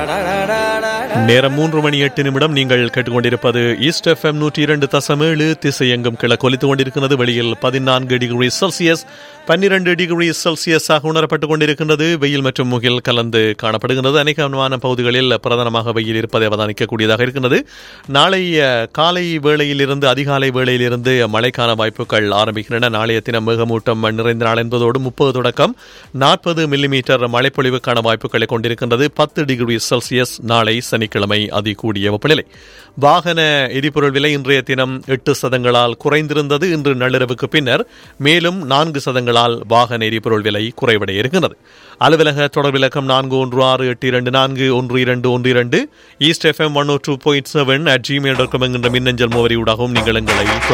நேரம் மூன்று மணி எட்டு நிமிடம் நீங்கள் கேட்டுக்கொண்டிருப்பது ஈஸ்ட் எஃப்எம் நூற்றி இரண்டு தசம் ஏழு திசையெங்கும் கிழக்கு ஒலித்துக் கொண்டிருக்கிறது வெளியில் பதினான்கு டிகிரி செல்சியஸ் பன்னிரண்டு டிகிரி செல்சியஸாக உணரப்பட்டுக் கொண்டிருக்கின்றது வெயில் மற்றும் முகில் கலந்து காணப்படுகின்றது அநேகமான பகுதிகளில் பிரதானமாக வெயில் இருப்பதை அவதானிக்கக்கூடியதாக இருக்கின்றது நாளை அஹ், காலை வேளையிலிருந்து அதிகாலை வேளையிலிருந்து மழைக்கான வாய்ப்புகள் ஆரம்பிக்கின்றன நாளைய தினம் மேகமூட்டம் நிறைந்த நாள் என்பதோடு முப்பது தொடக்கம் நாற்பது மில்லிமீட்டர் மழைப்பொழிவுக்கான வாய்ப்புகளை கொண்டிருக்கின்றது பத்து டிகிரி செல்சியஸ் நாளை சனிக்கிழமை அதிகூடிய வெப்பநிலை வாகன எரிபொருள் விலை இன்றைய தினம் எட்டு சதங்களால் குறைந்திருந்தது இன்று நள்ளிரவுக்கு பின்னர் மேலும் நான்கு சதங்களால் வாகன எரிபொருள் விலை குறைவடைய இருக்கின்றது அலுவலக தொடர் விளக்கம் நான்கு ஒன்று ஆறு எட்டு இரண்டு நான்கு ஒன்று இரண்டு ஒன்று இரண்டு east FM one O two point seven at Gmail dot com என்கின்ற மின்னஞ்சல் முகவரியூடாகவும் நீங்கள் எங்களை